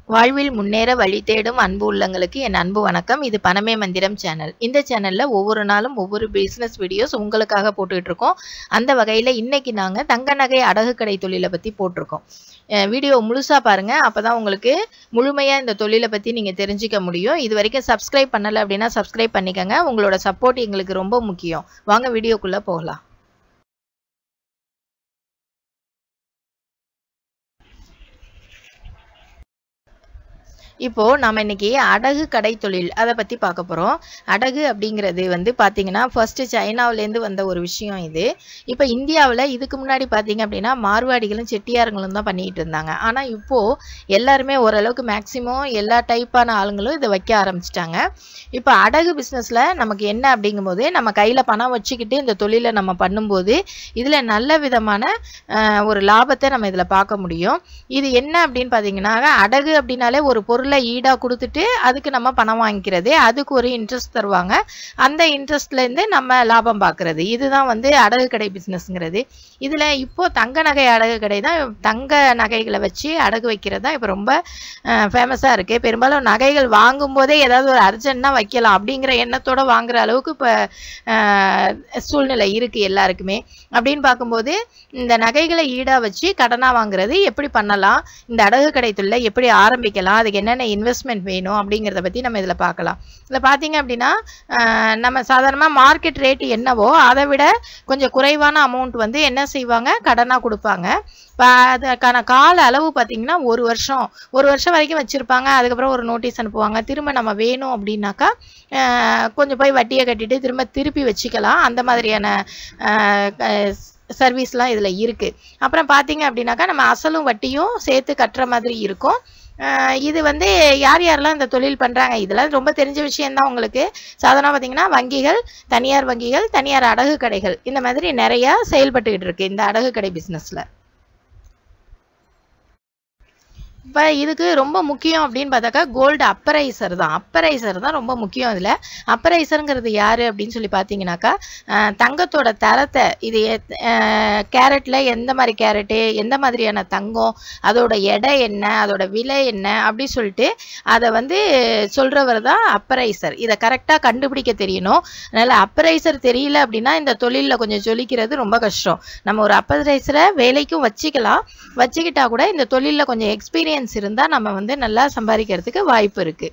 வாழ்வில் முன்னேற வழி தேடும் அன்பு உள்ளங்களுக்கு என் அன்பு வணக்கம் இது பணமே மந்திரம் சேனல் இந்த சேனல்ல ஒவ்வொரு நாளும் ஒவ்வொரு பிசினஸ் வீடியோஸ் உங்களுக்காக போட்டுட்டு இருக்கோம் அந்த வகையில இன்னைக்கு நாங்க தங்க நகை அடகு கடை தொழிலை பத்தி போட்டிருக்கோம் அஹ் வீடியோ முழுசா பாருங்க அப்பதான் உங்களுக்கு முழுமையா இந்த தொழிலை பத்தி நீங்க தெரிஞ்சுக்க முடியும் இது வரைக்கும் சப்ஸ்கிரைப் பண்ணல அப்படின்னா சப்ஸ்கிரைப் பண்ணிக்கங்க உங்களோட சப்போர்ட் எங்களுக்கு ரொம்ப முக்கியம் வாங்க வீடியோக்குள்ள போகலாம் இப்போ நம்ம இன்னைக்கு அடகு கடை தொழில் அதை பத்தி பார்க்க போறோம் அடகு அப்படிங்கிறது வந்து பாத்தீங்கன்னா ஃபர்ஸ்ட் சைனாவிலேருந்து வந்த ஒரு விஷயம் இது இப்போ இந்தியாவில் இதுக்கு முன்னாடி பார்த்தீங்க அப்படின்னா மார்வாடிகளும் செட்டியாருங்களும் தான் பண்ணிட்டு இருந்தாங்க ஆனா இப்போ எல்லாருமே ஓரளவுக்கு மேக்சிமம் எல்லா டைப்பான ஆளுங்களும் இதை வைக்க ஆரம்பிச்சிட்டாங்க இப்போ அடகு பிஸ்னஸ்ல நமக்கு என்ன அப்படிங்கும்போது நம்ம கையில பணம் வச்சுக்கிட்டு இந்த தொழிலை நம்ம பண்ணும்போது இதுல நல்ல விதமான அஹ், ஒரு லாபத்தை நம்ம இதுல பார்க்க முடியும் இது என்ன அப்படின்னு பாத்தீங்கன்னா அடகு அப்படின்னாலே ஒரு பொருளை ஈடா கொடுத்துட்டு அதுக்கு நம்ம பணம் வாங்கிக்கிறது அதுக்கு ஒரு இன்ட்ரெஸ்ட் தருவாங்க அந்த இன்ட்ரெஸ்ட்ல இருந்து நம்ம லாபம் பார்க்கிறது இதுதான் வந்து அடகு கடை பிசினஸ்ங்கிறது இதுல இப்போ தங்க நகை அடகு கடை தான் தங்க நகைகளை வச்சு அடகு வைக்கிறது தான் இப்போ ரொம்ப ஃபேமஸா இருக்கு பெரும்பாலும் நகைகள் வாங்கும் போதே ஏதாவது ஒரு அர்ஜென்ட்னா வைக்கலாம் அப்படிங்கிற எண்ணத்தோட வாங்குற அளவுக்கு இப்போ சூழ்நிலை இருக்கு எல்லாருக்குமே அப்படின்னு பார்க்கும்போது இந்த நகைகளை ஈடா வச்சு கடனா வாங்குறது எப்படி பண்ணலாம் இந்த அடகு கடை தொழிலை எப்படி ஆரம்பிக்கலாம் அதுக்கு என்னென்ன இன்வெஸ்ட்மெண்ட் வேணும் அப்படிங்கிறத பத்தி நம்ம இதுல பார்க்கலாம் இதுல பாத்தீங்க அப்படின்னா ஆஹ் நம்ம சாதாரணமா மார்க்கெட் ரேட் என்னவோ அதை விட கொஞ்சம் குறைவான அமௌண்ட் வந்து என்ன செய்வாங்க கடனா கொடுப்பாங்க இப்ப அதுக்கான கால அளவு பார்த்தீங்கன்னா ஒரு வருஷம் ஒரு வருஷம் வரைக்கும் வச்சிருப்பாங்க அதுக்கப்புறம் ஒரு நோட்டீஸ் அனுப்புவாங்க திரும்ப நம்ம வேணும் அப்படின்னாக்கா ஆஹ் கொஞ்சம் போய் வட்டியை கட்டிட்டு திரும்ப திருப்பி வச்சுக்கலாம் அந்த மாதிரியான சர்வீஸ்லாம் இதில் இருக்கு அப்புறம் பார்த்தீங்க அப்படின்னாக்கா நம்ம அசலும் வட்டியும் சேர்த்து கட்டுற மாதிரி இருக்கும் ஆஹ் இது வந்து யார் யாரெல்லாம் இந்த தொழில் பண்றாங்க இதெல்லாம் ரொம்ப தெரிஞ்ச விஷயம்தான் உங்களுக்கு சாதாரண பார்த்தீங்கன்னா வங்கிகள் தனியார் வங்கிகள் தனியார் அடகு கடைகள் இந்த மாதிரி நிறைய செயல்பட்டுக்கிட்டு இருக்கு இந்த அடகு கடை பிசினஸ்ல இப்போ இதுக்கு ரொம்ப முக்கியம் அப்படின்னு பார்த்தாக்கா கோல்டு அப்பரைசர் தான் அப்பரைசர் தான் ரொம்ப முக்கியம் இதில் அப்பரைசருங்கிறது யாரு அப்படின்னு சொல்லி பார்த்தீங்கன்னாக்கா அஹ், தங்கத்தோட தரத்தை இது கேரட்டில் எந்த மாதிரி கேரட்டு எந்த மாதிரியான தங்கம் அதோட எடை என்ன அதோட விலை என்ன அப்படி சொல்லிட்டு அதை வந்து சொல்றவர் தான் அப்பரைசர் இதை கரெக்டாக கண்டுபிடிக்க தெரியணும் அதனால அப்பரைசர் தெரியல அப்படின்னா இந்த தொழிலில் கொஞ்சம் ஜொலிக்கிறது ரொம்ப கஷ்டம் நம்ம ஒரு அப்பரைசரை வேலைக்கும் வச்சுக்கலாம் வச்சுக்கிட்டா கூட இந்த தொழிலில் கொஞ்சம் எக்ஸ்பீரியன்ஸ் இருந்தால் நம்ம வந்து நல்லா சம்பாதிக்கிறதுக்கு வாய்ப்பு இருக்கு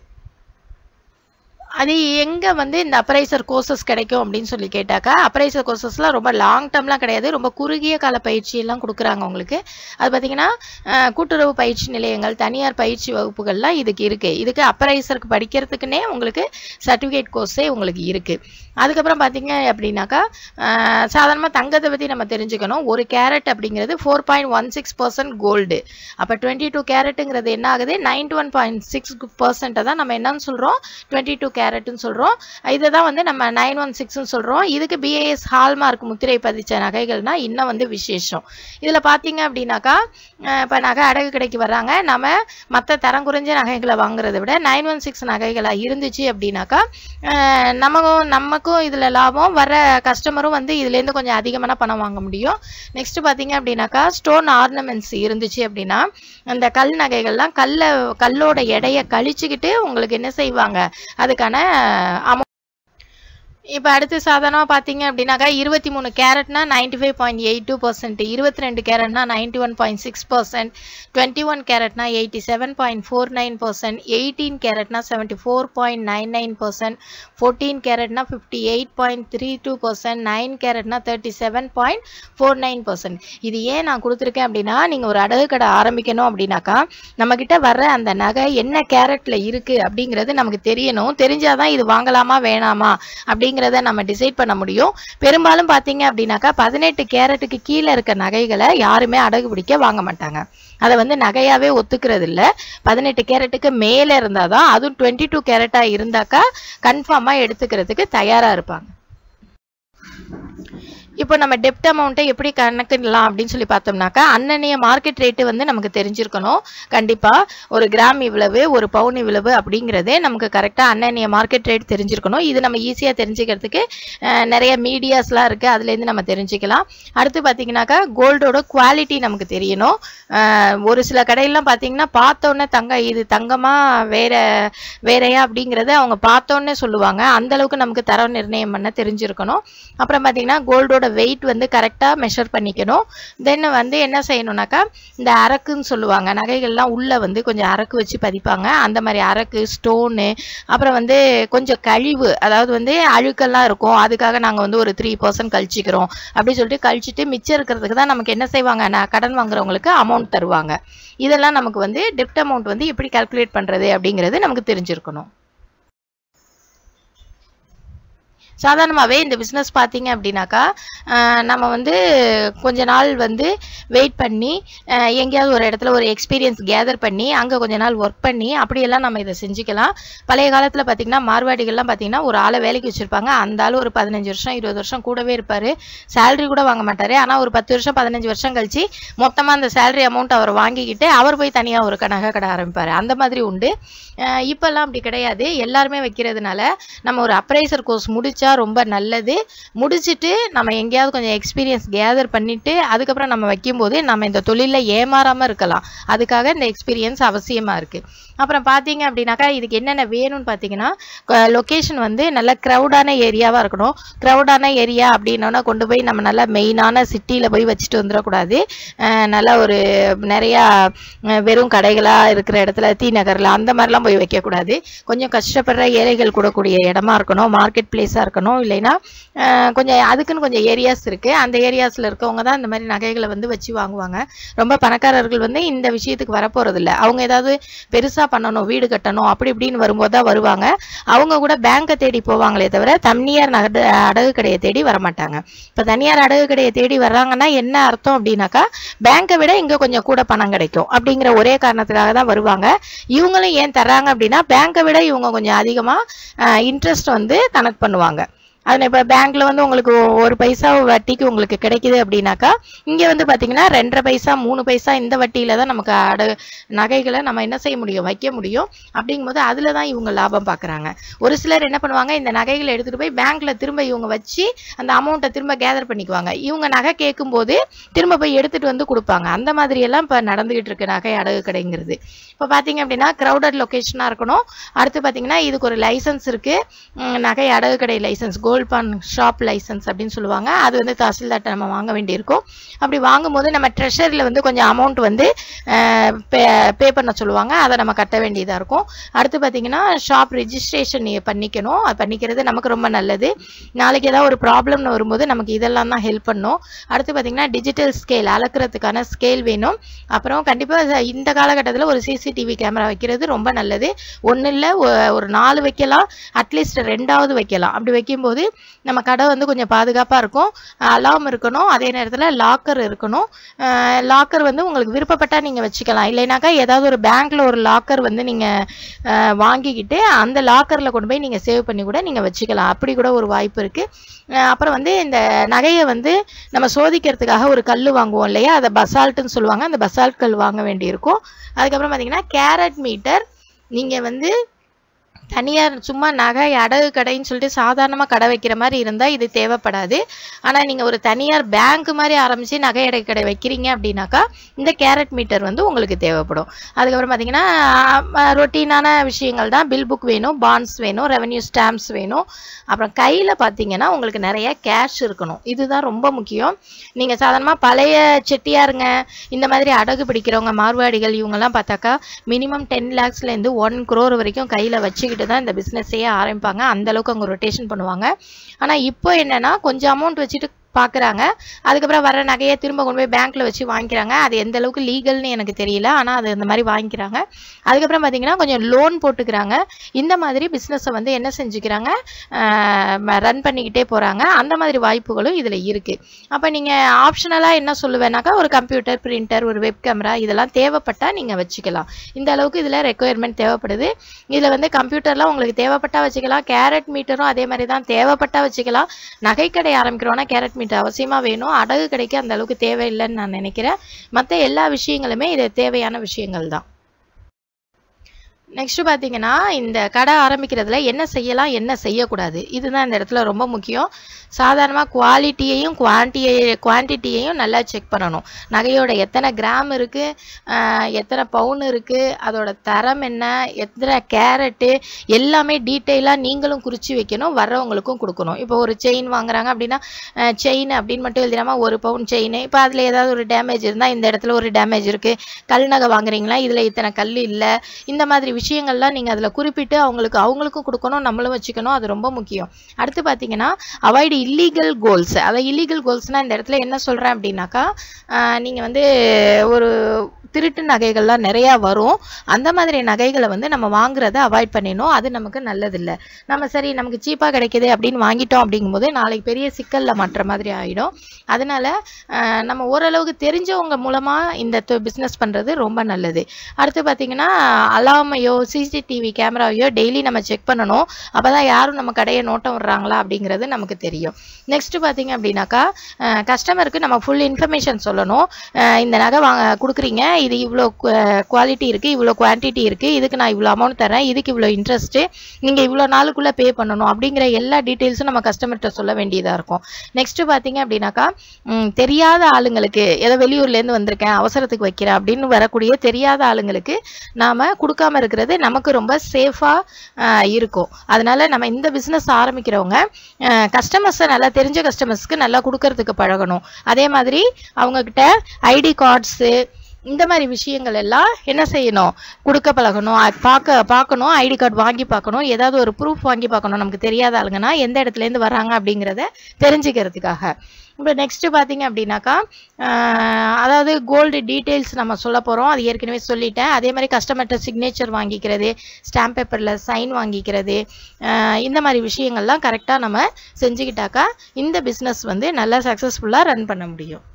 அது எங்க வந்து இந்த அப்ரைசர் கோர்சஸ் கிடைக்கும் அப்படின்னு சொல்லி கேட்டாக்கா அப்ரைசர் கோர்சஸ்லாம் ரொம்ப லாங் டேர்ம்லாம் கிடையாது ரொம்ப குறுகிய கால பயிற்சி எல்லாம் கொடுக்குறாங்க உங்களுக்கு அது பார்த்தீங்கன்னா அஹ், கூட்டுறவு பயிற்சி நிலையங்கள் தனியார் பயிற்சி வகுப்புகள்லாம் இதுக்கு இருக்கு இதுக்கு அப்ரைசருக்கு படிக்கிறதுக்குன்னே உங்களுக்கு சர்டிஃபிகேட் கோர்ஸே உங்களுக்கு இருக்கு அதுக்கப்புறம் பார்த்தீங்க அப்படின்னாக்கா சாதாரணமாக தங்கத்தை பற்றி நம்ம தெரிஞ்சுக்கணும் ஒரு கேரட் அப்படிங்கிறது four point one six percent gold அப்போ டுவெண்ட்டி டூ கேரட்டுங்கிறது என்ன ஆகுது நைன்டி ஒன் பாயிண்ட் சிக்ஸ் பர்சன்ட்டை தான் நம்ம என்னன்னு சொல்கிறோம் டுவெண்ட்டி டூ கேரட்னு சொல்கிறோம் இதை தான் வந்து நம்ம நைன் ஒன் சிக்ஸ்னு சொல்கிறோம் இதுக்கு பிஏஎஸ் ஹால்மார்க் முத்திரை பதிச்ச நகைகள்னா இன்னும் வந்து விசேஷம் இதில் பார்த்தீங்க அப்படின்னாக்கா இப்போ நகை அடகு கடைக்கு வர்றாங்க நம்ம மற்ற தரம் குறைஞ்ச நகைகளை வாங்குறதை விட நைன் ஒன் சிக்ஸ் நகைகளாக இருந்துச்சு அப்படின்னாக்கா அஹ் நமக்கும் நமக்கும் இதில் லாபம் வர கஸ்டமரும் வந்து இதுலேருந்து கொஞ்சம் அதிகமான பணம் வாங்க முடியும் நெக்ஸ்ட் பார்த்தீங்க அப்படின்னாக்கா ஸ்டோன் ஆர்னமெண்ட்ஸ் இருந்துச்சு அப்படின்னா அந்த கல் நகைகள்லாம் கல்லை கல்லோட எடையை கழிச்சுக்கிட்டு உங்களுக்கு என்ன செய்வாங்க அதுக்கான அமௌண்ட் இப்போ அடுத்து சாதாரணமாக பார்த்தீங்க அப்படின்னாக்கா இருபத்தி மூணு கேரட்னா ninety five point eight two percent இருபத்தி ரெண்டு கேரட்னா ninety one point six percent twenty one கேரட்னா eighty seven point four nine percent எயிட்டீன் கேரட்னா seventy four point nine nine percent fourteen கேரட்னா fifty eight point three two percent nine கேரட்னா thirty seven point four nine percent இது ஏன் நான் கொடுத்துருக்கேன் அப்படின்னா நீங்கள் ஒரு அடகு கடை ஆரம்பிக்கணும் அப்படின்னாக்கா நம்மக்கிட்ட வர்ற அந்த நகை என்ன கேரட்டில் இருக்குது அப்படிங்கிறது நமக்கு தெரியணும் தெரிஞ்சாதான் இது வாங்கலாமா வேணாமா அப்படிங்கிறத நம்ம டிசைட் பண்ண முடியும் பெரும்பாலும் பார்த்தீங்க அப்படின்னாக்கா பதினெட்டு கேரட்டுக்கு கீழே இருக்க நகைகளை யாருமே அடகு பிடிக்க வாங்க மாட்டாங்க அதை வந்து நகையாவே ஒத்துக்கிறது இல்ல பதினெட்டு கேரட்டுக்கு மேலே இருந்தாதான் அதுவும் டுவெண்ட்டி டூ கேரட்டா இருந்தாக்கா கன்ஃபார்மா எடுத்துக்கிறதுக்கு தயாரா இருப்பாங்க இப்போ நம்ம டெப்ட் அமௌண்ட்டை எப்படி கணக்கிடலாம் அப்படின்னு சொல்லி பார்த்தோம்னாக்கா அன்னன்னைய மார்க்கெட் ரேட்டு வந்து நமக்கு தெரிஞ்சிருக்கணும் கண்டிப்பா ஒரு கிராம் இவ்வளவு ஒரு பவுன் இவ்வளவு அப்படிங்கிறது நமக்கு கரெக்டா அன்னன்னைய மார்க்கெட் ரேட் தெரிஞ்சிருக்கணும் இது நம்ம ஈஸியா தெரிஞ்சுக்கிறதுக்கு அஹ், நிறைய மீடியாஸ்லாம் இருக்கு அதுல இருந்து நம்ம தெரிஞ்சுக்கலாம் அடுத்து பாத்தீங்கன்னாக்கா கோல்டோட குவாலிட்டி நமக்கு தெரியணும் அஹ், ஒரு சில கடையெல்லாம் பாத்தீங்கன்னா பார்த்தோன்னே தங்க இது தங்கமா வேற வேறையா அப்படிங்கறத அவங்க பார்த்தோன்னே சொல்லுவாங்க அந்த அளவுக்கு நமக்கு தரம் நிர்ணயம் பண்ண தெரிஞ்சிருக்கணும் அப்புறம் பாத்தீங்கன்னா கோல்டோட வெயிட் வந்து கரெக்டா மெஷர் பண்ணிக்கணும் தென் வந்து என்ன செய்யணும்னாக்கா இந்த அரக்குன்னு சொல்லுவாங்க நகைகள்லாம் உள்ள வந்து கொஞ்சம் அரக்கு வச்சு பதிப்பாங்க அந்த மாதிரி அரக்கு ஸ்டோனு அப்புறம் வந்து கொஞ்சம் கழிவு அதாவது வந்து அழுக்கெல்லாம் இருக்கும் அதுக்காக நாங்க வந்து ஒரு த்ரீ பர்சன்ட் கழிச்சிக்கிறோம் அப்படி சொல்லிட்டு கழிச்சிட்டு மிச்சம் இருக்கிறதுக்கு தான் நமக்கு என்ன செய்வாங்க நான் கடன் வாங்குறவங்களுக்கு அமௌண்ட் தருவாங்க இதெல்லாம் நமக்கு வந்து டெப்ட் அமௌண்ட் வந்து எப்படி கால்குலேட் பண்றது அப்படிங்கிறது நமக்கு தெரிஞ்சிருக்கணும் சாதாரணமாகவே இந்த பிஸ்னஸ் பார்த்தீங்க அப்படின்னாக்கா ஆஹ் நம்ம வந்து கொஞ்ச நாள் வந்து வெயிட் பண்ணி ஆஹ் எங்கேயாவது ஒரு இடத்துல ஒரு எக்ஸ்பீரியன்ஸ் கேதர் பண்ணி அங்கே கொஞ்ச நாள் ஒர்க் பண்ணி அப்படியெல்லாம் நம்ம இதை செஞ்சுக்கலாம் பழைய காலத்தில் பார்த்தீங்கன்னா மார்வாடிகள்லாம் பார்த்தீங்கன்னா ஒரு ஆளை வேலைக்கு வச்சுருப்பாங்க அந்த ஆள் ஒரு பதினஞ்சு வருஷம் இருபது வருஷம் கூடவே இருப்பார் சேலரி கூட வாங்க மாட்டார் ஆனால் ஒரு பத்து வருஷம் பதினஞ்சு வருஷம் கழிச்சு மொத்தமாக அந்த சேலரி அமௌண்ட் அவர் வாங்கிக்கிட்டு அவர் போய் தனியாக ஒரு நகை கடை ஆரம்பிப்பார் அந்த மாதிரி உண்டு ஆஹ் இப்பெல்லாம் அப்படி கிடையாது எல்லாருமே வைக்கிறதுனால நம்ம ஒரு அப்ரைசர் கோர்ஸ் முடிச்சா ரொம்ப நல்லது முடிச்சிட்டு நம்ம எங்கேயாவது கொஞ்சம் எக்ஸ்பீரியன்ஸ் கேதர் பண்ணிட்டு அதுக்கப்புறம் நம்ம வைக்கும்போது நம்ம இந்த தொழிலில் ஏமாறாம இருக்கலாம் அதுக்காக இந்த எக்ஸ்பீரியன்ஸ் அவசியமா இருக்கு அப்புறம் பார்த்தீங்க அப்படின்னாக்கா இதுக்கு என்னென்ன வேணும்னு பார்த்தீங்கன்னா லொக்கேஷன் வந்து நல்ல க்ரௌடான ஏரியாவாக இருக்கணும் க்ரௌடான ஏரியா அப்படின்னோன்னா கொண்டு போய் நம்ம நல்லா மெயினான சிட்டியில் போய் வச்சுட்டு வந்துடக்கூடாது அஹ் நல்லா ஒரு நிறையா அஹ் வெறும் கடைகளாக இருக்கிற இடத்துல தி நகரில் அந்த மாதிரிலாம் போய் வைக்கக்கூடாது கொஞ்சம் கஷ்டப்படுற ஏழைகள் கூடக்கூடிய இடமா இருக்கணும் மார்க்கெட் பிளேஸாக இருக்கணும் இல்லைன்னா அஹ் கொஞ்சம் அதுக்குன்னு கொஞ்சம் ஏரியாஸ் இருக்குது அந்த ஏரியாஸில் இருக்கவங்க தான் இந்த மாதிரி நகைகளை வந்து வச்சு வாங்குவாங்க ரொம்ப பணக்காரர்கள் வந்து இந்த விஷயத்துக்கு வரப்போகிறதில்ல அவங்க ஏதாவது பெருசாக பண்ணணும் வீடு கட்டணும் அப்படி இப்படின்னு வரும்போது தான் வருவாங்க அவங்க கூட பேங்கை தேடி போவாங்களே தவிர தனியார் நகடு அடகு கடையை தேடி வரமாட்டாங்க இப்போ தனியார் அடகு கடையை தேடி வர்றாங்கன்னா என்ன அர்த்தம் அப்படின்னாக்கா பேங்கை விட இங்கே கொஞ்சம் கூட பணம் கிடைக்கும் அப்படிங்கிற ஒரே காரணத்துக்காக தான் வருவாங்க இவங்களும் ஏன் தர்றாங்க அப்படின்னா பேங்கை விட இவங்க கொஞ்சம் அதிகமாக இன்ட்ரெஸ்ட் வந்து கனெக்ட் பண்ணுவாங்க அதில் இப்போ பேங்க்ல வந்து உங்களுக்கு ஒரு பைசா வட்டிக்கு உங்களுக்கு கிடைக்குது அப்படின்னாக்கா இங்கே வந்து பார்த்தீங்கன்னா ரெண்டரை பைசா மூணு பைசா இந்த வட்டியில தான் நமக்கு அட நகைகளை நம்ம என்ன செய்ய முடியும் வைக்க முடியும் அப்படிங்கும்போது அதில் தான் இவங்க லாபம் பார்க்குறாங்க ஒரு சிலர் என்ன பண்ணுவாங்க இந்த நகைகளை எடுத்துகிட்டு போய் பேங்க்ல திரும்ப இவங்க வச்சு அந்த அமௌண்ட்டை திரும்ப கேதர் பண்ணிக்குவாங்க இவங்க நகை கேட்கும்போது திரும்ப போய் எடுத்துட்டு வந்து கொடுப்பாங்க அந்த மாதிரி எல்லாம் இப்போ நடந்துகிட்டு இருக்கு நகை அடகு கடைங்கிறது இப்போ பார்த்தீங்க அப்படின்னா க்ரௌடட் லொக்கேஷனாக இருக்கணும் அடுத்து பார்த்தீங்கன்னா இதுக்கு ஒரு லைசன்ஸ் இருக்கு உம், நகை அடகு கடை licence gold pawn shop licence அப்படின்னு சொல்லுவாங்க அது வந்து தாசில்தார்ட்ட நம்ம வாங்க வேண்டியிருக்கும் அப்படி வாங்கும்போது நம்ம ட்ரெஷரியில் வந்து கொஞ்சம் அமௌண்ட் வந்து பே பண்ண சொல்லுவாங்க அதை நம்ம கட்ட வேண்டியதாக இருக்கும் அடுத்து பார்த்தீங்கன்னா ஷாப் ரெஜிஸ்ட்ரேஷன் பண்ணிக்கணும் அது பண்ணிக்கிறது நமக்கு ரொம்ப நல்லது நாளைக்கு ஏதாவது ஒரு ப்ராப்ளம்னு வரும்போது நமக்கு இதெல்லாம் தான் ஹெல்ப் பண்ணும் அடுத்து பார்த்தீங்கன்னா டிஜிட்டல் ஸ்கேல் அளக்கிறதுக்கான ஸ்கேல் வேணும் அப்புறம் கண்டிப்பாக இந்த காலகட்டத்தில் ஒரு சிசிடிவி கேமரா வைக்கிறது ரொம்ப நல்லது ஒன்றும் இல்லை ஒரு நாலு வைக்கலாம் அட்லீஸ்ட் ரெண்டாவது வைக்கலாம் அப்படி வைக்கும்போது நம்ம கடை வந்து கொஞ்சம் பாதுகாப்பாக இருக்கும் அலாம் இருக்கணும் அதே நேரத்தில் லாக்கர் இருக்கணும் லாக்கர் வந்து உங்களுக்கு விருப்பப்பட்டால் நீங்கள் வச்சுக்கலாம் இல்லைனாக்கா ஏதாவது ஒரு பேங்க்கில் ஒரு லாக்கர் வந்து நீங்கள் வாங்கிக்கிட்டு அந்த லாக்கரில் கொண்டு போய் நீங்கள் சேவ் பண்ணி கூட நீங்கள் வச்சுக்கலாம் அப்படி கூட ஒரு வாய்ப்பு இருக்குது அப்புறம் வந்து இந்த நகையை வந்து நம்ம சோதிக்கிறதுக்காக ஒரு கல் வாங்குவோம் இல்லையா அதை பசால்ட்டுன்னு சொல்லுவாங்க அந்த பசால்ட் கல் வாங்க வேண்டியிருக்கும் அதுக்கப்புறம் பார்த்தீங்கன்னா கேரட் மீட்டர் நீங்கள் வந்து தனியார் சும்மா நகை அடகு கடைன்னு சொல்லிட்டு சாதாரணமாக கடை வைக்கிற மாதிரி இருந்தால் இது தேவைப்படாது ஆனால் நீங்கள் ஒரு தனியார் பேங்க் மாதிரி ஆரம்பித்து நகை அடகு கடை வைக்கிறீங்க அப்படின்னாக்கா இந்த கேரட் மீட்டர் வந்து உங்களுக்கு தேவைப்படும் அதுக்கப்புறம் பார்த்தீங்கன்னா ரொட்டீனான விஷயங்கள் தான் பில் புக் வேணும் பாண்ட்ஸ் வேணும் ரெவென்யூ ஸ்டாம்ப்ஸ் வேணும் அப்புறம் கையில் பார்த்தீங்கன்னா உங்களுக்கு நிறைய கேஷ் இருக்கணும் இதுதான் ரொம்ப முக்கியம் நீங்கள் சாதாரணமாக பழைய செட்டியாருங்க இந்த மாதிரி அடகு பிடிக்கிறவங்க மார்வாடிகள் இவங்கெல்லாம் பார்த்தாக்கா மினிமம் டென் லேக்ஸ்லேருந்து ஒன் குரோர் வரைக்கும் கையில் வச்சுக்கிட்டு தான் இந்த பிஸ்னஸையே ஆரம்பிப்பாங்க அந்த அளவுக்கு அவங்க ரொட்டேஷன் பண்ணுவாங்க ஆனால் இப்போ என்னன்னா கொஞ்சம் அமௌண்ட் வச்சுட்டு பார்க்குறாங்க அதுக்கப்புறம் வர நகையை திரும்ப கொண்டு போய் பேங்க்கில் வச்சு வாங்கிக்கிறாங்க அது எந்த அளவுக்கு லீகல்னு எனக்கு தெரியல ஆனால் அது அந்த மாதிரி வாங்கிக்கிறாங்க அதுக்கப்புறம் பார்த்தீங்கன்னா கொஞ்சம் லோன் போட்டுக்கிறாங்க இந்த மாதிரி பிஸ்னஸை வந்து என்ன செஞ்சுக்கிறாங்க ரன் பண்ணிக்கிட்டே போகிறாங்க அந்த மாதிரி வாய்ப்புகளும் இதில் இருக்குது அப்போ நீங்கள் ஆப்ஷனலாக என்ன சொல்லுவேனாக்கா ஒரு கம்ப்யூட்டர் பிரிண்டர் ஒரு வெப் கேமரா இதெல்லாம் தேவைப்பட்டால் நீங்கள் வச்சுக்கலாம் இந்த அளவுக்கு இதில் ரெக்குயர்மெண்ட் தேவைப்படுது இதில் வந்து கம்ப்யூட்டர்லாம் உங்களுக்கு தேவைப்பட்டா வச்சுக்கலாம் கேரட் மீட்டரும் அதே மாதிரி தான் தேவைப்பட்டா வச்சுக்கலாம் நகைக்கடை ஆரம்பிக்கிறோன்னா கேரட் பர்மிட் அவசியமாக வேணும் அடகு கிடைக்க அந்த அளவுக்கு தேவையில்லைன்னு நான் நினைக்கிறேன் மற்ற எல்லா விஷயங்களுமே இது தேவையான விஷயங்கள் தான் நெக்ஸ்ட் பார்த்தீங்கன்னா இந்த கடை ஆரம்பிக்கிறதுல என்ன செய்யலாம் என்ன செய்யக்கூடாது இதுதான் இந்த இடத்துல ரொம்ப முக்கியம் சாதாரணமாக குவாலிட்டியையும் குவான்டியை குவான்டிட்டியையும் நல்லா செக் பண்ணணும் நகையோட எத்தனை கிராம் இருக்குது எத்தனை பவுன் இருக்குது அதோட தரம் என்ன எத்தனை கேரட்டு எல்லாமே டீட்டெயிலாக நீங்களும் குறித்து வைக்கணும் வர்றவங்களுக்கும் கொடுக்கணும் இப்போ ஒரு செயின் வாங்குறாங்க அப்படின்னா செயின் அப்படின்னு மட்டும் எழுதிடாமல் ஒரு பவுன் செயின் இப்போ அதில் ஏதாவது ஒரு டேமேஜ் இருந்தால் இந்த இடத்துல ஒரு டேமேஜ் இருக்குது கல் நகை வாங்குறீங்களா இதில் இத்தனை கல் இல்லை இந்த மாதிரி விஷயங்கள்லாம் நீங்கள் அதில் குறிப்பிட்டு அவங்களுக்கு அவங்களுக்கும் கொடுக்கணும் நம்மளும் வச்சுக்கணும் அது ரொம்ப முக்கியம் அடுத்து பார்த்தீங்கன்னா அவாய்டு இல்லீகல் கோல்ஸ் அதை இல்லீகல் கோல்ஸ்னால் இந்த இடத்துல என்ன சொல்கிறேன் அப்படின்னாக்கா நீங்கள் வந்து ஒரு திருட்டு நகைகள்லாம் நிறையா வரும் அந்த மாதிரி நகைகளை வந்து நம்ம வாங்குறத அவாய்ட் பண்ணிடணும் அது நமக்கு நல்லதில்லை நம்ம சரி நமக்கு சீப்பாக கிடைக்குது அப்படின்னு வாங்கிட்டோம் அப்படிங்கும்போது நாளைக்கு பெரிய சிக்கலில் மாட்டுற மாதிரி ஆகிடும் அதனால அஹ், நம்ம ஓரளவுக்கு தெரிஞ்சவங்க மூலமாக இந்த பிஸ்னஸ் பண்ணுறது ரொம்ப நல்லது அடுத்து பார்த்தீங்கன்னா அலாமையோ சிசிடிவி கேமராவையோ டெய்லி நம்ம செக் பண்ணணும் அப்போ தான் யாரும் நம்ம கடையை நோட்டம் விடுறாங்களா அப்படிங்கிறது நமக்கு தெரியும் நெக்ஸ்ட் பார்த்தீங்க அப்படின்னாக்கா கஸ்டமருக்கு நம்ம ஃபுல் இன்ஃபர்மேஷன் சொல்லணும் அஹ், இந்த நகை வாங்க கொடுக்குறீங்க இது இவ்வளோ குவாலிட்டி இருக்குது இவ்வளோ குவான்டிட்டி இருக்குது இதுக்கு நான் இவ்வளோ அமௌண்ட் தரேன் இதுக்கு இவ்வளோ இன்ட்ரெஸ்ட்டு நீங்கள் இவ்வளோ நாளுக்குள்ளே பே பண்ணணும் அப்படிங்கிற எல்லா டீட்டெயில்ஸும் நம்ம கஸ்டமர்கிட்ட சொல்ல வேண்டியதாக இருக்கும் நெக்ஸ்ட்டு பார்த்தீங்க அப்படின்னாக்கா ம், தெரியாத ஆளுங்களுக்கு ஏதோ வெளியூர்லேருந்து வந்திருக்கேன் அவசரத்துக்கு வைக்கிறேன் அப்படின்னு வரக்கூடிய தெரியாத ஆளுங்களுக்கு நாம் கொடுக்காம இருக்கிறது நமக்கு ரொம்ப சேஃபாக இருக்கும் அதனால நம்ம இந்த பிஸ்னஸ் ஆரம்பிக்கிறவங்க கஸ்டமர்ஸை நல்லா தெரிஞ்ச கஸ்டமர்ஸ்க்கு நல்லா கொடுக்கறதுக்கு பழகணும் அதே மாதிரி அவங்கக்கிட்ட ஐடி கார்ட்ஸு இந்த மாதிரி விஷயங்கள் எல்லாம் என்ன செய்யணும் கொடுக்க பழகணும் அ- பார்க்க பார்க்கணும் ஐடி கார்டு வாங்கி பார்க்கணும் ஏதாவது ஒரு ப்ரூஃப் வாங்கி பார்க்கணும் நமக்கு தெரியாத ஆளுங்கன்னா எந்த இடத்துலேருந்து வராங்க அப்படிங்கிறத தெரிஞ்சுக்கிறதுக்காக இப்போ நெக்ஸ்ட் பார்த்தீங்க அப்படின்னாக்கா ஆஹ் அதாவது கோல்டு டீட்டெயில்ஸ் நம்ம சொல்ல போகிறோம் அது ஏற்கனவே சொல்லிட்டேன் அதே மாதிரி கஸ்டமர்கிட்ட சிக்னேச்சர் வாங்கிக்கிறது ஸ்டாம்ப் பேப்பரில் சைன் வாங்கிக்கிறது ஆஹ் இந்த மாதிரி விஷயங்கள்லாம் கரெக்டாக நம்ம செஞ்சுக்கிட்டாக்கா இந்த பிஸ்னஸ் வந்து நல்லா சக்ஸஸ்ஃபுல்லாக ரன் பண்ண முடியும்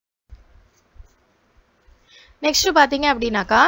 நெக்ஸ்ட் பார்த்தீங்க அப்படின்னாக்கா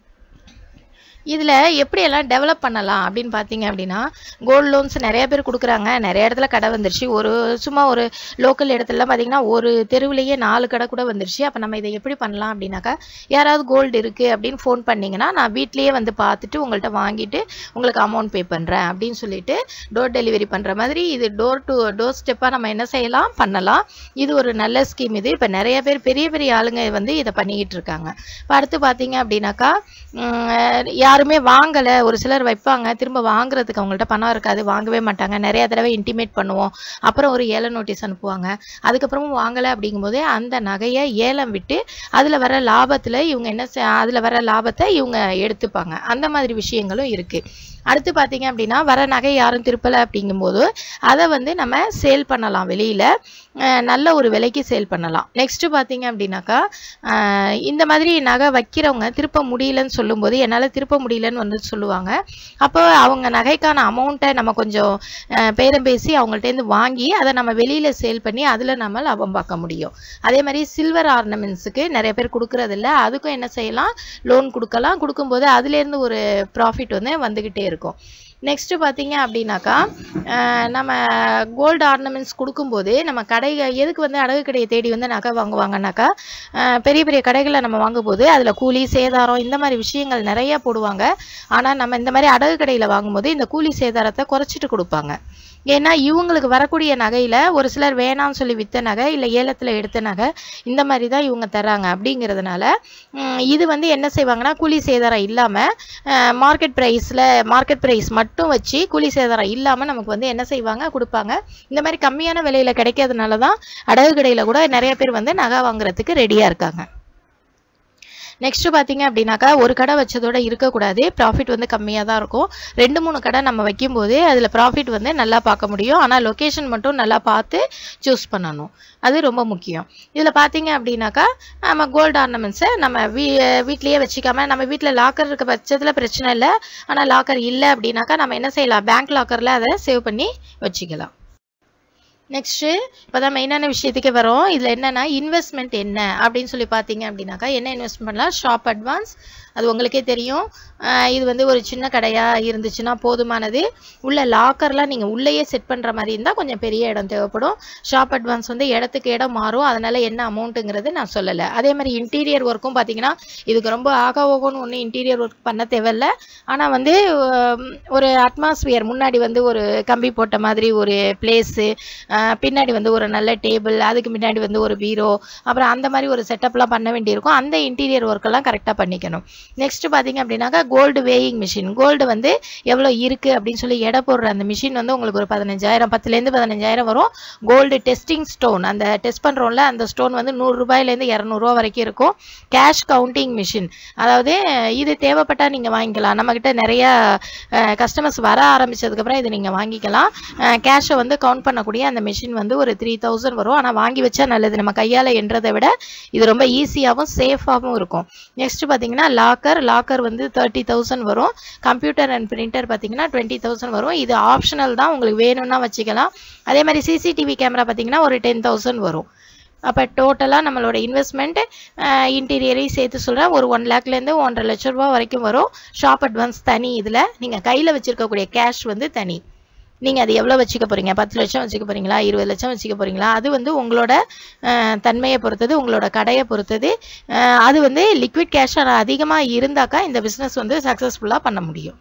இதில் எப்படியெல்லாம் டெவலப் பண்ணலாம் அப்படின்னு பார்த்தீங்க அப்படின்னா கோல்டு லோன்ஸ் நிறைய பேர் கொடுக்குறாங்க நிறைய இடத்துல கடை வந்துருச்சு ஒரு சும்மா ஒரு லோக்கல் இடத்துலலாம் பார்த்தீங்கன்னா ஒரு தெருவுலேயே நாலு கடை கூட வந்துருச்சு அப்போ நம்ம இதை எப்படி பண்ணலாம் அப்படின்னாக்கா யாராவது கோல்டு இருக்குது அப்படின்னு ஃபோன் பண்ணிங்கன்னா நான் வீட்லேயே வந்து பார்த்துட்டு உங்கள்கிட்ட வாங்கிட்டு உங்களுக்கு அமௌண்ட் பே பண்ணுறேன் அப்படின்னு சொல்லிட்டு டோர் டெலிவரி பண்ணுற மாதிரி இது டோர் டு டோர் ஸ்டெப்பாக நம்ம என்ன செய்யலாம் பண்ணலாம் இது ஒரு நல்ல ஸ்கீம் இது இப்போ நிறைய பேர் பெரிய பெரிய ஆளுங்க வந்து இதை பண்ணிக்கிட்டு இருக்காங்க இப்போ அடுத்து பார்த்தீங்க அப்படின்னாக்கா உம், யாருமே வாங்கலை ஒரு சிலர் வைப்பாங்க திரும்ப வாங்குறதுக்கு அவங்கள்ட்ட பணம் இருக்காது வாங்கவே மாட்டாங்க நிறைய தடவை இன்டிமேட் பண்ணுவோம் அப்புறம் ஒரு ஏல நோட்டீஸ் அனுப்புவாங்க அதுக்கப்புறமும் வாங்கலை அப்படிங்கும்போது அந்த நகையை ஏலம் விட்டு அதில் வர லாபத்தில் இவங்க என்ன அதில் வர லாபத்தை இவங்க எடுத்துப்பாங்க அந்த மாதிரி விஷயங்களும் இருக்குது அடுத்து பார்த்தீங்க அப்படின்னா வர நகை யாரும் திருப்பலை அப்படிங்கும்போது அதை வந்து நம்ம சேல் பண்ணலாம் வெளியில் நல்ல ஒரு விலைக்கு சேல் பண்ணலாம் நெக்ஸ்ட்டு பார்த்தீங்க அப்படின்னாக்கா அஹ் இந்த மாதிரி நகை வைக்கிறவங்க திருப்ப முடியலன்னு சொல்லும்போது என்னால் திருப்ப முடியலன்னு வந்து சொல்லுவாங்க அப்போ அவங்க நகைக்கான அமௌண்ட்டை நம்ம கொஞ்சம் அஹ் பேரம் பேசி அவங்கள்ட்டேருந்து வாங்கி அதை நம்ம வெளியில் சேல் பண்ணி அதில் நம்ம லாபம் பார்க்க முடியும் அதே மாதிரி சில்வர் ஆர்னமெண்ட்ஸுக்கு நிறைய பேர் கொடுக்கறதில்ல அதுக்கும் என்ன செய்யலாம் லோன் கொடுக்கலாம் கொடுக்கும்போது அதுலேருந்து ஒரு ப்ராஃபிட் வந்து வந்துக்கிட்டே இருக்கும் நெக்ஸ்ட்டு பார்த்தீங்க அப்படின்னாக்கா அஹ் நம்ம கோல்டு ஆர்னமெண்ட்ஸ் கொடுக்கும்போது நம்ம கடை எதுக்கு வந்து அடகு கடையை தேடி வந்து நகை வாங்குவாங்கன்னாக்கா அஹ் பெரிய பெரிய கடைகளை நம்ம வாங்கும்போது அதில் கூலி சேதாரம் இந்த மாதிரி விஷயங்கள் நிறைய போடுவாங்க ஆனால் நம்ம இந்த மாதிரி அடகு கடையில் வாங்கும்போது இந்த கூலி சேதாரத்தை குறைச்சிட்டு கொடுப்பாங்க ஏன்னா இவங்களுக்கு வரக்கூடிய நகையில் ஒரு சிலர் வேணாம்னு சொல்லி விற்ற நகை இல்லை ஏலத்தில் எடுத்த நகை இந்த மாதிரி தான் இவங்க தராங்க அப்படிங்கிறதுனால உம், இது வந்து என்ன செய்வாங்கன்னா கூலி சேதாரம் இல்லாமல் மார்க்கெட் ப்ரைஸில் மார்க்கெட் ப்ரைஸ் மட்டும் வச்சு கூலி சேதாரம் இல்லாமல் நமக்கு வந்து என்ன செய்வாங்க கொடுப்பாங்க இந்த மாதிரி கம்மியான விலையில் கிடைக்கிறதுனால தான் அடகு கடையில் கூட நிறைய பேர் வந்து நகை வாங்குறதுக்கு ரெடியாக இருக்காங்க நெக்ஸ்ட் பார்த்தீங்க அப்படின்னாக்கா ஒரு கடை வச்சதோட இருக்கக்கூடாது ப்ராஃபிட் வந்து கம்மியாக தான் இருக்கும் ரெண்டு மூணு கடை நம்ம வைக்கும்போது அதில் ப்ராஃபிட் வந்து நல்லா பார்க்க முடியும் ஆனால் லொக்கேஷன் மட்டும் நல்லா பார்த்து சூஸ் பண்ணணும் அது ரொம்ப முக்கியம் இதில் பார்த்தீங்க அப்படின்னாக்கா நம்ம கோல்டு ஆர்னமெண்ட்ஸை நம்ம வீ வீட்லேயே வச்சுக்காம நம்ம வீட்டில் லாக்கர் இருக்க பட்சத்தில் பிரச்சனை இல்லை ஆனால் லாக்கர் இல்லை அப்படின்னாக்கா நம்ம என்ன செய்யலாம் பேங்க் லாக்கரில் அதை சேவ் பண்ணி வச்சுக்கலாம் நெக்ஸ்ட்டு இப்போ தான் மெயினான விஷயத்துக்கு வரோம் இதில் என்னென்னா இன்வெஸ்ட்மெண்ட் என்ன அப்படின்னு சொல்லி பார்த்தீங்க அப்படின்னாக்கா என்ன இன்வெஸ்ட் பண்ணலாம் ஷாப் அட்வான்ஸ் அது உங்களுக்கே தெரியும் ஆஹ் இது வந்து ஒரு சின்ன கடையாக இருந்துச்சுன்னா போதுமானது உள்ள லாக்கர்லாம் நீங்கள் உள்ளேயே செட் பண்ணுற மாதிரி இருந்தால் கொஞ்சம் பெரிய இடம் தேவைப்படும் ஷாப் அட்வான்ஸ் வந்து இடத்துக்கு இடம் மாறும் அதனால் என்ன அமௌண்ட்டுங்கிறது நான் சொல்லலை அதே மாதிரி இன்டீரியர் ஒர்க்கும் பார்த்தீங்கன்னா இதுக்கு ரொம்ப ஆக ஓகோன்னு ஒன்றும் இன்டீரியர் ஒர்க் பண்ண தேவையில்ல ஆனால் வந்து உம், ஒரு அட்மாஸ்பியர் முன்னாடி வந்து ஒரு கம்பி போட்ட மாதிரி ஒரு பிளேஸு பின்னாடி வந்து ஒரு நல்ல டேபிள் அதுக்கு முன்னாடி வந்து ஒரு பீரோ அப்புறம் அந்த மாதிரி ஒரு செட்டப்லாம் பண்ண வேண்டியிருக்கும் அந்த இன்டீரியர் ஒர்க்கெல்லாம் கரெக்டாக பண்ணிக்கணும் நெக்ஸ்ட் பார்த்தீங்க அப்படின்னாக்கா கோல்டு வேயிங் மிஷின் கோல்டு வந்து எவ்வளோ இருக்குது அப்படின்னு சொல்லி எடை போடுற அந்த மிஷின் வந்து உங்களுக்கு ஒரு பதினஞ்சாயிரம் பத்துலேருந்து பதினஞ்சாயிரம் வரும் கோல்டு டெஸ்டிங் ஸ்டோன் அந்த டெஸ்ட் பண்ணுறோம்ல அந்த ஸ்டோன் வந்து நூறு ரூபாயிலேருந்து இரநூறுவா வரைக்கும் இருக்கும் கேஷ் கவுண்டிங் மிஷின் அதாவது இது தேவைப்பட்டா நீங்கள் வாங்கிக்கலாம் நம்மக்கிட்ட நிறைய கஸ்டமர்ஸ் வர ஆரம்பிச்சதுக்கப்புறம் இது நீங்கள் வாங்கிக்கலாம் கேஷை வந்து கவுண்ட் பண்ணக்கூடிய அந்த மிஷின் வந்து ஒரு த்ரீ தௌசண்ட் வரும் ஆனால் வாங்கி வச்சா நல்லது நம்ம கையால் எண்றதை விட இது ரொம்ப ஈஸியாகவும் சேஃபாகவும் இருக்கும் நெக்ஸ்ட் பார்த்தீங்கன்னா லாக்கர் லாக்கர் வந்து தேர்ட்டி தௌசண்ட் வரும் கம்ப்யூட்டர் அண்ட் பிரிண்டர் பார்த்தீங்கன்னா டுவெண்ட்டி தௌசண்ட் வரும் இது ஆப்ஷனல் தான் உங்களுக்கு வேணும்னா வச்சுக்கலாம் அதே மாதிரி சிசிடிவி கேமரா பார்த்தீங்கன்னா ஒரு டென் தௌசண்ட் வரும் அப்போ டோட்டலாக நம்மளோட இன்வெஸ்ட்மெண்ட் இன்டீரியரையும் சேர்த்து சொல்கிறேன் ஒரு ஒன் லேக்லேருந்து ஒன்றரை லட்ச ரூபா வரைக்கும் வரும் ஷாப் அட்வான்ஸ் தனி இதில் நீங்கள் கையில் வச்சிருக்கக்கூடிய கேஷ் வந்து தனி நீங்கள் அது எவ்வளோ வச்சுக்க போகிறீங்க பத்து லட்சம் வச்சுக்க போகிறீங்களா இருபது லட்சம் வச்சுக்க போகிறீங்களா அது வந்து உங்களோட அஹ், தன்மையை பொறுத்தது உங்களோட கடையை பொறுத்தது அஹ், அது வந்து லிக்விட் கேஷ் அதிகமாக இருந்தாக்கா இந்த பிஸ்னஸ் வந்து சக்ஸஸ்ஃபுல்லாக பண்ண முடியும்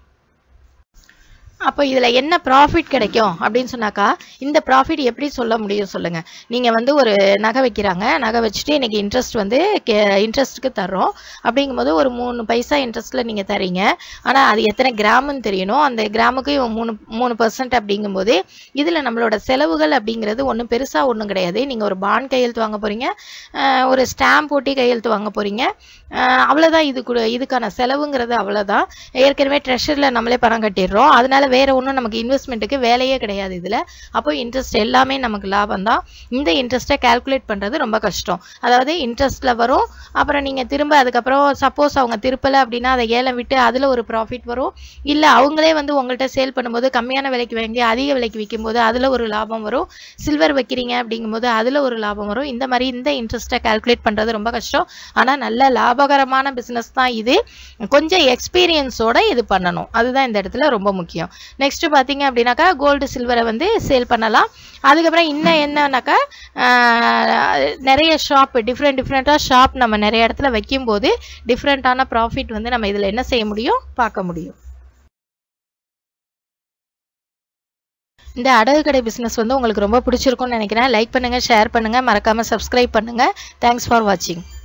அப்போ இதில் என்ன ப்ராஃபிட் கிடைக்கும் அப்படின்னு சொன்னாக்கா இந்த ப்ராஃபிட் எப்படி சொல்ல முடியும் சொல்லுங்க நீங்கள் வந்து ஒரு நகை வைக்கிறாங்க நகை வச்சுட்டு இன்னைக்கு இன்ட்ரெஸ்ட் வந்து இன்ட்ரெஸ்ட்டுக்கு தர்றோம் அப்படிங்கும்போது ஒரு மூணு பைசா இன்ட்ரெஸ்ட்டில் நீங்கள் தரீங்க ஆனால் அது எத்தனை கிராம்னு தெரியணும் அந்த கிராமுக்கு இவன் மூணு மூணு பர்சன்ட் அப்படிங்கும்போது இதில் நம்மளோட செலவுகள் அப்படிங்கிறது ஒன்றும் பெருசாக ஒன்றும் கிடையாது நீங்கள் ஒரு பாண்ட் கையெழுத்து வாங்க போகிறீங்க ஒரு ஸ்டாம்ப் போட்டி கையெழுத்து வாங்க போகிறீங்க அவ்வளோதான் இது கூட இதுக்கான செலவுங்கிறது அவ்வளோதான் ஏற்கனவே ட்ரெஷரில் நம்மளே பணம் கட்டிடுறோம் அதனால வேற ஒன்றும் நமக்கு இன்வெஸ்ட்மெண்ட்டுக்கு வேலையே கிடையாது இதில் அப்போ இன்ட்ரெஸ்ட் எல்லாமே நமக்கு லாபம் தான் இந்த இன்ட்ரெஸ்ட்டை கால்குலேட் பண்ணுறது ரொம்ப கஷ்டம் அதாவது இன்ட்ரெஸ்ட்டில் வரும் அப்புறம் நீங்கள் திரும்ப அதுக்கப்புறம் சப்போஸ் அவங்க திருப்பலை அப்படின்னா அதை ஏலம் விட்டு அதில் ஒரு ப்ராஃபிட் வரும் இல்லை அவங்களே வந்து உங்கள்கிட்ட சேல் பண்ணும்போது கம்மியான விலைக்கு வாங்கி அதிக விலைக்கு விற்கும்போது அதில் ஒரு லாபம் வரும் சில்வர் வைக்கிறீங்க அப்படிங்கும்போது அதில் ஒரு லாபம் வரும் இந்த மாதிரி இந்த இன்ட்ரெஸ்ட்டை கால்குலேட் பண்ணுறது ரொம்ப கஷ்டம் ஆனால் நல்ல லாபகரமான பிஸ்னஸ் தான் இது கொஞ்சம் எக்ஸ்பீரியன்ஸோட இது பண்ணணும் அதுதான் இந்த இடத்துல ரொம்ப முக்கியம் நெக்ஸ்ட் பார்த்தீங்க அப்படின்னாக்கா கோல்டு சில்வரை வந்து சேல் பண்ணலாம் அதுக்கப்புறம் இன்னும் என்னன்னாக்கா ஆஹ், நிறைய ஷாப் டிஃப்ரெண்ட் டிஃப்ரெண்ட்டாக ஷாப் நம்ம நிறைய இடத்துல வைக்கும்போது டிஃப்ரெண்ட்டான ப்ராஃபிட் வந்து நம்ம இதில் என்ன செய்ய முடியும் பார்க்க முடியும் இந்த அடகு கடை பிஸ்னஸ் வந்து உங்களுக்கு ரொம்ப பிடிச்சிருக்கும்னு நினைக்கிறேன் லைக் பண்ணுங்கள் ஷேர் பண்ணுங்கள் மறக்காமல் சப்ஸ்கிரைப் பண்ணுங்கள் தேங்க்ஸ் ஃபார் வாட்சிங்